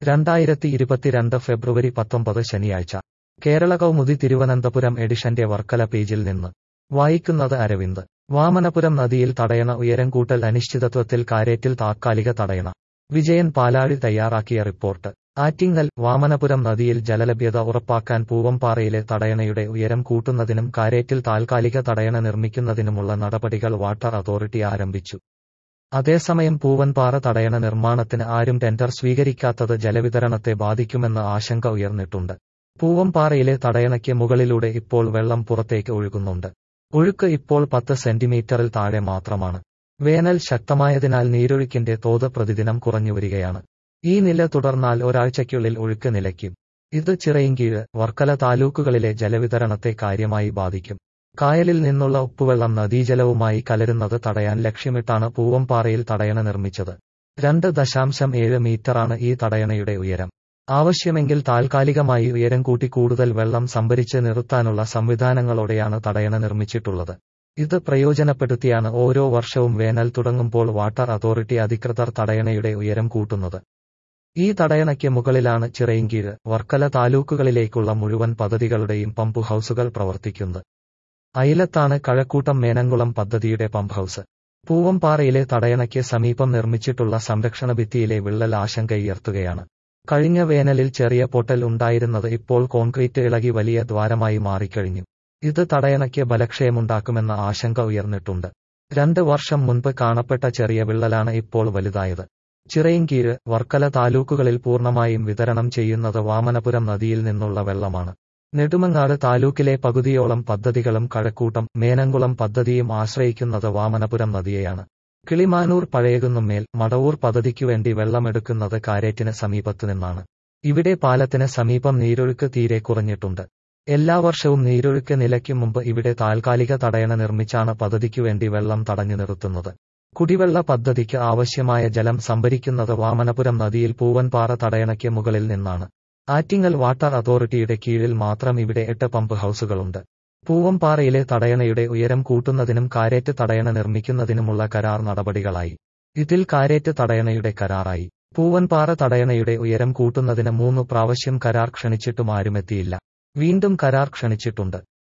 രണ്ടായിരത്തി ഇരുപത്തിരണ്ട് ഫെബ്രുവരി പത്തൊമ്പത് ശനിയാഴ്ച കേരള കൗമുദി തിരുവനന്തപുരം എഡിഷന്റെ വർക്കല പേജിൽ നിന്ന് വായിക്കുന്നത് അരവിന്ദ് വാമനപുരം നദിയിൽ തടയണ ഉയരം കൂട്ടൽ അനിശ്ചിതത്വത്തിൽ കാരേറ്റിൽ താത്കാലിക തടയണ വിജയൻ പാലാഴി തയ്യാറാക്കിയ റിപ്പോർട്ട് ആറ്റിങ്ങൽ വാമനപുരം നദിയിൽ ജലലഭ്യത ഉറപ്പാക്കാൻ പൂവംപാറയിലെ തടയണയുടെ ഉയരം കൂട്ടുന്നതിനും കാരേറ്റിൽ താൽക്കാലിക തടയണ നിർമ്മിക്കുന്നതിനുമുള്ള നടപടികൾ വാട്ടർ അതോറിറ്റി ആരംഭിച്ചു അതേസമയം പൂവൻപാറ തടയണ നിർമ്മാണത്തിന് ആരും ടെൻഡർ സ്വീകരിക്കാത്തത് ജലവിതരണത്തെ ബാധിക്കുമെന്ന ആശങ്ക ഉയർന്നിട്ടുണ്ട് പൂവംപാറയിലെ തടയണയ്ക്ക് മുകളിലൂടെ ഇപ്പോൾ വെള്ളം പുറത്തേക്ക് ഒഴുകുന്നുണ്ട് ഒഴുക്ക് ഇപ്പോൾ പത്ത് സെന്റിമീറ്ററിൽ താഴെ മാത്രമാണ് വേനൽ ശക്തമായതിനാൽ നീരൊഴുക്കിന്റെ തോത് പ്രതിദിനം കുറഞ്ഞുവരികയാണ് ഈ നില തുടർന്നാൽ ഒരാഴ്ചയ്ക്കുള്ളിൽ ഒഴുക്ക് നിലയ്ക്കും ഇത് ചിറയിൻകീഴ് വർക്കല താലൂക്കുകളിലെ ജലവിതരണത്തെ കാര്യമായി ബാധിക്കും കായലിൽ നിന്നുള്ള ഉപ്പുവെള്ളം നദീജലവുമായി കലരുന്നത് തടയാൻ ലക്ഷ്യമിട്ടാണ് പൂവംപാറയിൽ തടയണ നിർമ്മിച്ചത് രണ്ട് ദശാംശം ഏഴ് മീറ്ററാണ് ഈ തടയണയുടെ ഉയരം ആവശ്യമെങ്കിൽ താൽക്കാലികമായി ഉയരം കൂട്ടി കൂടുതൽ വെള്ളം സംഭരിച്ച് നിർത്താനുള്ള സംവിധാനങ്ങളോടെയാണ് തടയണ നിർമ്മിച്ചിട്ടുള്ളത് ഇത് പ്രയോജനപ്പെടുത്തിയാണ് ഓരോ വർഷവും വേനൽ തുടങ്ങുമ്പോൾ വാട്ടർ അതോറിറ്റി അധികൃതർ തടയണയുടെ ഉയരം കൂട്ടുന്നത് ഈ തടയണയ്ക്ക് മുകളിലാണ് ചിറയിൻകീഴ് വർക്കല താലൂക്കുകളിലേക്കുള്ള മുഴുവൻ പദ്ധതികളുടെയും പമ്പ് ഹൌസുകൾ പ്രവർത്തിക്കുന്നത് അയിലത്താണ് കഴക്കൂട്ടം മേനങ്കുളം പദ്ധതിയുടെ പമ്പ് ഹൌസ് പൂവംപാറയിലെ തടയണയ്ക്ക് സമീപം നിർമ്മിച്ചിട്ടുള്ള സംരക്ഷണ ഭിത്തിയിലെ വിള്ളൽ ആശങ്കയുയർത്തുകയാണ് കഴിഞ്ഞ വേനലിൽ ചെറിയ പൊട്ടൽ ഉണ്ടായിരുന്നത് ഇപ്പോൾ കോൺക്രീറ്റ് ഇളകി വലിയ ദ്വാരമായി മാറിക്കഴിഞ്ഞു ഇത് തടയണയ്ക്ക് ബലക്ഷയമുണ്ടാക്കുമെന്ന ആശങ്ക ഉയർന്നിട്ടുണ്ട് രണ്ട് വർഷം മുൻപ് കാണപ്പെട്ട ചെറിയ വിള്ളലാണ് ഇപ്പോൾ വലുതായത് ചിറയിൻകീഴ് വർക്കല താലൂക്കുകളിൽ പൂർണ്ണമായും വിതരണം ചെയ്യുന്നത് വാമനപുരം നദിയിൽ നിന്നുള്ള വെള്ളമാണ് നെടുമങ്ങാട് താലൂക്കിലെ പകുതിയോളം പദ്ധതികളും കഴക്കൂട്ടം മേനങ്കുളം പദ്ധതിയും ആശ്രയിക്കുന്നത് വാമനപുരം നദിയെയാണ് കിളിമാനൂർ പഴയകുന്നുമേൽ മടവൂർ പദ്ധതിക്കുവേണ്ടി വെള്ളമെടുക്കുന്നത് കാരേറ്റിന് സമീപത്തുനിന്നാണ് ഇവിടെ പാലത്തിന് സമീപം നീരൊഴുക്ക് തീരെ കുറഞ്ഞിട്ടുണ്ട് എല്ലാ വർഷവും നീരൊഴുക്ക് നിലയ്ക്കും മുമ്പ് ഇവിടെ താൽക്കാലിക തടയണ നിർമ്മിച്ചാണ് പദ്ധതിക്കുവേണ്ടി വെള്ളം തടഞ്ഞു നിർത്തുന്നത് കുടിവെള്ള പദ്ധതിക്ക് ആവശ്യമായ ജലം സംഭരിക്കുന്നത് വാമനപുരം നദിയിൽ പൂവൻപാറ തടയണയ്ക്ക് മുകളിൽ നിന്നാണ് ആറ്റിങ്ങൽ വാട്ടർ അതോറിറ്റിയുടെ കീഴിൽ മാത്രം ഇവിടെ എട്ട് പമ്പ് ഹൌസുകളുണ്ട് പൂവംപാറയിലെ തടയണയുടെ ഉയരം കൂട്ടുന്നതിനും കാരേറ്റ് തടയണ നിർമ്മിക്കുന്നതിനുമുള്ള കരാർ നടപടികളായി ഇതിൽ കാരേറ്റ് തടയണയുടെ കരാറായി പൂവൻപാറ തടയണയുടെ ഉയരം കൂട്ടുന്നതിന് മൂന്ന് പ്രാവശ്യം കരാർ ക്ഷണിച്ചിട്ടും ആരുമെത്തിയില്ല വീണ്ടും കരാർ ക്ഷണിച്ചിട്ടുണ്ട്